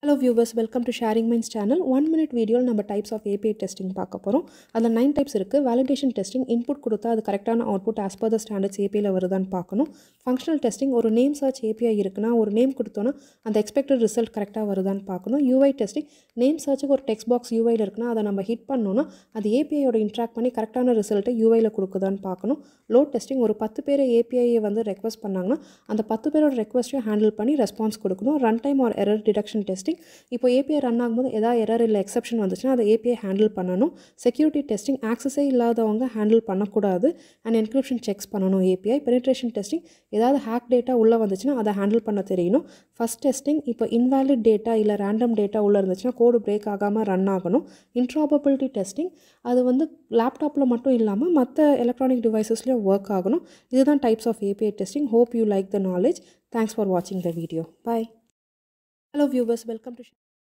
hello viewers welcome to sharing minds channel one minute வீடியோவில் நம்ம types of API testing பார்க்க போகிறோம் அதில் நைன் டைப்ஸ் இருக்குது வேலிடேஷன் டெஸ்டிங் இன்புட் கொடுத்தா அது கரெக்டான output as per the standards ஏபிஐயில் வருதான்னு பார்க்கணும் ஃபங்க்ஷனல் டெஸ்டிங் ஒரு நேம் சர்ச் ஏபிஐ இருக்குன்னா ஒரு நேம் கொடுத்தோன்னா அந்த எக்ஸ்பெக்டட் ரிசல்ட் கரெக்டாக வருதான்னு பார்க்கணும் யூஐ டெஸ்டிங் நேம் சர்ச்சுக்கு ஒரு டெக்ஸ்ட் பாக்ஸ் யூஐயில் இருக்குன்னா அதை நம்ம ஹிட் பண்ணோன்னா அது ஏபிஐயோட இன்ட்ராக்ட் பண்ணி கரெக்டான ரிசல்ட்டை யூஐயில் கொடுக்குதான்னு பார்க்கணும் லோட் டெஸ்டிங் ஒரு பத்து பேர் ஏபிஐயை வந்து ரெக்வஸ்ட் பண்ணாங்கன்னா அந்த பத்து பேரோட ரெக்வஸ்ட்டையும் ஹேண்டில் பண்ணி ரெஸ்பான்ஸ் கொடுக்கணும் run time or error detection testing இப்போ ஏபிஐ ரன் ஆகும்போது ஏதாவது எரர் இல்லை எக்ஸப்ஷன் வந்துச்சுன்னா அதை ஏபிஐ ஹேண்டில் பண்ணணும் செக்யூரிட்டி டெஸ்டிங் ஆக்சஸே இல்லாதவங்க ஹேண்டில் பண்ணக்கூடாது அண்ட் என்கிரிப்ஷன் செக்ஸ் பண்ணணும் ஏபிஐ பெனிட்ரேஷன் டெஸ்டிங் ஏதாவது ஹேக் டேட்டா உள்ளே வந்துச்சுன்னா அதை ஹேண்டில் பண்ண தெரியணும் ஃபஸ்ட் டெஸ்டிங் இப்போ இன்வேலிட் டேட்டா இல்லை ரேண்டம் டேட்டா உள்ளே இருந்துச்சுன்னா கோடு பிரேக் ஆகாமல் ரன் ஆகணும் இன்ட்ராபபிலிட்டி டெஸ்டிங் அது வந்து லேப்டாப்பில் மட்டும் இல்லாமல் மற்ற எலக்ட்ரானிக் டிவைசஸ்லையும் ஒர்க் ஆகணும் இதுதான் types of API testing hope you like the knowledge thanks for வாட்சிங் the video bye hello viewers welcome to